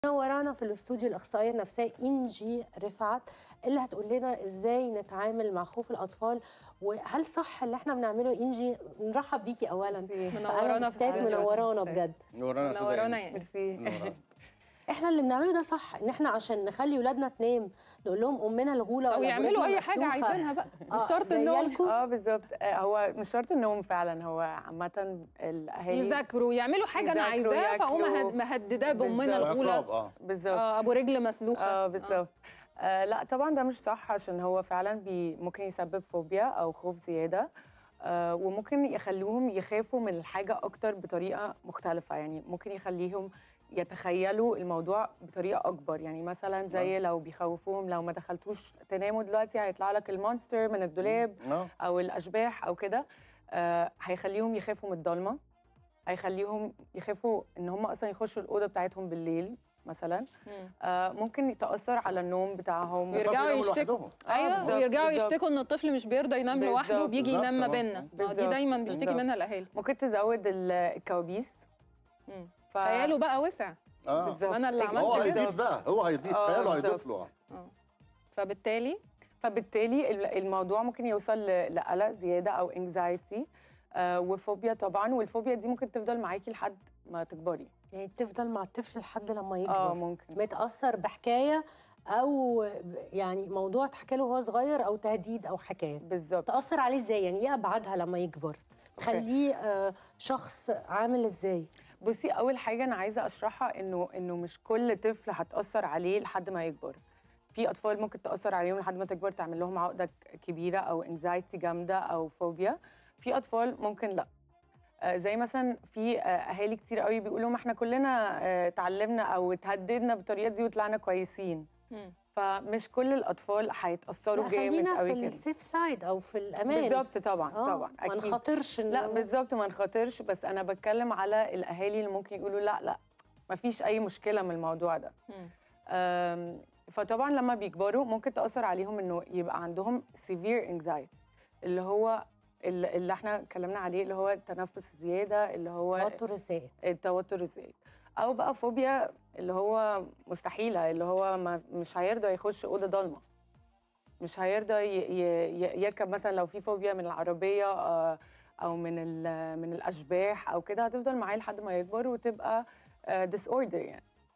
منورانا في الاستوديو الاخصائيه النفسيه انجي رفعت اللي هتقول لنا ازاي نتعامل مع خوف الاطفال وهل صح اللي احنا بنعمله انجي نرحب بيكي اولا منورانا في في الاستوديو. منورانا بجد نورانا أستاذة منورانا إيمي. يعني ميرسي نورانا. احنا اللي بنعمله ده صح ان احنا عشان نخلي ولادنا تنام نقول لهم امنا الغوله او ولا يعملوا برجل اي حاجه مسلوخة. عايزينها بقى آه، مش شرط جاية النوم لكم اه بالظبط آه، هو مش شرط النوم فعلا هو عامة الاهالي يذاكروا يعملوا حاجه انا يذاكروا، عايزاها فاقوم ياكلوا. مهد- مهدداه بامنا بالظبط. الاولى عقاب اه بالظبط آه ابو رجل مسلوخه اه بالظبط آه لا طبعا ده مش صح عشان هو فعلا بي ممكن يسبب فوبيا او خوف زياده آه وممكن يخلوهم يخافوا من الحاجه اكتر بطريقه مختلفه يعني ممكن يخليهم يتخيلوا الموضوع بطريقه اكبر يعني مثلا زي لو بيخوفوهم لو ما دخلتوش تناموا دلوقتي هيطلع لك المونستر من الدولاب اه او الاشباح او كده آه هيخليهم يخافوا من الضلمه هيخليهم يخافوا ان هم اصلا يخشوا الاوضه بتاعتهم بالليل مثلا مم. آه ممكن يتاثر على النوم بتاعهم ويرجعوا يناموا يشتكوا لوحدهم. آه، ايوه بالظبط، ويرجعوا بالظبط. يشتكوا ان الطفل مش بيرضى ينام لوحده بالظبط، وبيجي بالظبط، ينام ما آه. بيننا ما دي بالظبط، دايما بيشتكي بالظبط. منها الاهالي ممكن تزود ال- الكوابيس مم. ف... خياله بقى وسع اه بالظبط أنا اللي عملت هو كده. هيضيف بقى هو هيضيف آه، خياله بالظبط. هيضيف له آه. فبالتالي فبالتالي ال- الموضوع ممكن يوصل ل- لقلق زياده او انكزايتي آه وفوبيا طبعا والفوبيا دي ممكن تفضل معاكي لحد ما تكبري يعني تفضل مع الطفل لحد لما اه يكبر ممكن متاثر بحكايه او يعني موضوع اتحكى له وهو صغير او تهديد او حكايه بالظبط تاثر عليه ازاي يعني ايه ابعادها لما يكبر تخليه آه، شخص عامل ازاي بصي اول حاجه انا عايزه اشرحها انه انه مش كل طفل هتاثر عليه لحد ما يكبر في اطفال ممكن تاثر عليهم لحد ما تكبر تعمل لهم عقده كبيره او انزايتي جامده او فوبيا في اطفال ممكن لا آه، زي مثلا في آه، اهالي كتير قوي بيقولوا ما احنا كلنا آه، اتعلمنا او اتهددنا بالطريقه دي وطلعنا كويسين مم. فمش كل الاطفال هيتاثروا لا، جامد خلينا في قوي كده السيف سايد او في الامان بالظبط طبعا آه، طبعا ما اكيد نخاطرش لا إنه- بالظبط ما نخاطرش بس انا بتكلم على الاهالي اللي ممكن يقولوا لا لا ما فيش اي مشكله من الموضوع ده مم. أم، فطبعا لما بيكبروا ممكن تاثر عليهم انه يبقى عندهم severe anxiety اللي هو ال- اللي احنا اتكلمنا عليه اللي هو التنفس الزياده اللي هو توتر الزائد التوتر الزايد او بقى فوبيا اللي هو مستحيله اللي هو ما مش هيرضى يخش اوضه ضلمه مش هيرضى ي- ي- ي- يركب مثلا لو في فوبيا من العربيه آه، او من ال- من الاشباح او كده هتفضل معاه لحد ما يكبر وتبقى ديس اوردر يعني